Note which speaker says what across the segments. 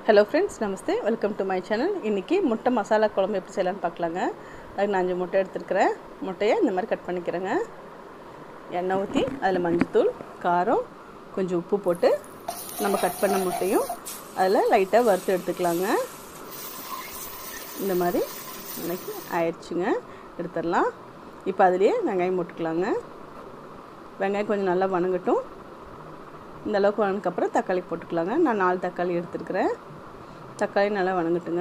Speaker 1: hello friends நமஸ்தே welcome to my channel இன்றைக்கி முட்டை மசாலா குழம்பு எப்படி செய்யலாம்னு பார்க்கலாங்க அதுக்கு நான் அஞ்சு முட்டை எடுத்துருக்கிறேன் முட்டையை இந்த மாதிரி கட் பண்ணிக்கிறேங்க எண்ணெய் ஊற்றி அதில் மஞ்சத்தூள் காரம் கொஞ்சம் உப்பு போட்டு நம்ம கட் பண்ண முட்டையும் அதில் லைட்டாக வறுத்து எடுத்துக்கலாங்க இந்த மாதிரி எனக்கு ஆயிடுச்சுங்க எடுத்துடலாம் இப்போ அதுலேயே வெங்காயம் போட்டுக்கலாங்க வெங்காயம் கொஞ்சம் நல்லா வணங்கட்டும் இந்த அளவுக்கு வணங்கக்கப்புறம் தக்காளி போட்டுக்கலாங்க நான் நாலு தக்காளி எடுத்துருக்கிறேன் தக்காளி நல்லா வணங்கட்டுங்க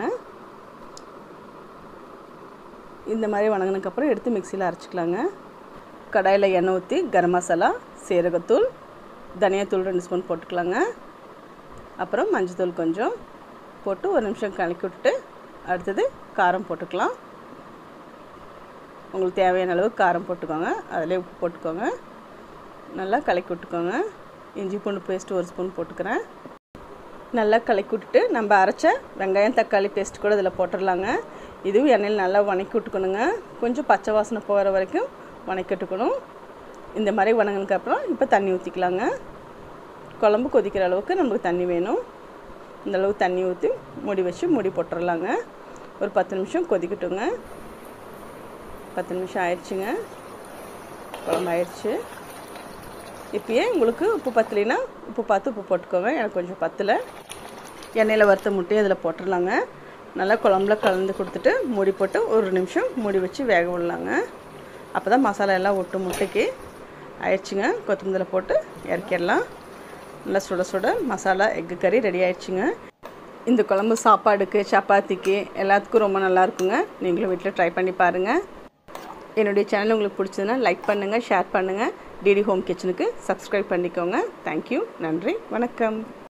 Speaker 1: இந்த மாதிரி வணங்கினதுக்கப்புறம் எடுத்து மிக்சியில் அரைச்சிக்கலாங்க கடாயில் எண்ணெய் ஊற்றி கரம் மசாலா சீரகத்தூள் தனியாத்தூள் ரெண்டு ஸ்பூன் போட்டுக்கலாங்க அப்புறம் மஞ்சத்தூள் கொஞ்சம் போட்டு ஒரு நிமிஷம் கலக்கி விட்டுட்டு அடுத்தது காரம் போட்டுக்கலாம் உங்களுக்கு தேவையான அளவு காரம் போட்டுக்கோங்க அதிலே உப்பு போட்டுக்கோங்க நல்லா கலக்கி விட்டுக்கோங்க இஞ்சி பூண்டு பேஸ்ட் ஒரு ஸ்பூன் போட்டுக்கிறேன் நல்லா கலக்கி விட்டுட்டு நம்ம அரைச்ச வெங்காயம் தக்காளி பேஸ்ட் கூட இதில் போட்டுடலாங்க இதுவும் எண்ணெயில் நல்லா வணக்கி விட்டுக்கணுங்க கொஞ்சம் பச்சை வாசனை போகிற வரைக்கும் வணக்கிட்டுக்கணும் இந்த மாதிரி வணங்கினதுக்கப்புறம் இப்போ தண்ணி ஊற்றிக்கலாங்க குழம்பு கொதிக்கிற அளவுக்கு நமக்கு தண்ணி வேணும் இந்த அளவுக்கு தண்ணி ஊற்றி மூடி வச்சு மூடி போட்டுடலாங்க ஒரு பத்து நிமிஷம் கொதிக்கட்டுங்க பத்து நிமிஷம் ஆயிடுச்சுங்க குழம்பு ஆயிடுச்சு இப்பயே உங்களுக்கு உப்பு பத்தலைன்னா உப்பு பார்த்து உப்பு போட்டுக்கோங்க எனக்கு கொஞ்சம் பத்தலை எண்ணெயில் வறுத்த முட்டையை அதில் போட்டுடலாங்க நல்லா குழம்புல கலந்து கொடுத்துட்டு மூடி போட்டு ஒரு நிமிஷம் மூடி வச்சு வேக விடலாங்க அப்போ தான் மசாலா எல்லாம் ஒட்டு முட்டைக்கு ஆயிடுச்சுங்க கொத்தமல்லியில் போட்டு இறக்கிடலாம் நல்லா சுட சுட மசாலா எக்கு கறி ரெடி ஆயிடுச்சுங்க இந்த குழம்பு சாப்பாடுக்கு சப்பாத்திக்கு எல்லாத்துக்கும் ரொம்ப நல்லாயிருக்குங்க நீங்களும் வீட்டில் ட்ரை பண்ணி பாருங்கள் என்னுடைய சேனல் உங்களுக்கு பிடிச்சதுன்னா லைக் பண்ணுங்கள் ஷேர் பண்ணுங்கள் டிடி ஹோம் கிச்சனுக்கு சப்ஸ்கிரைப் பண்ணிக்கோங்க தேங்க்யூ நன்றி வணக்கம்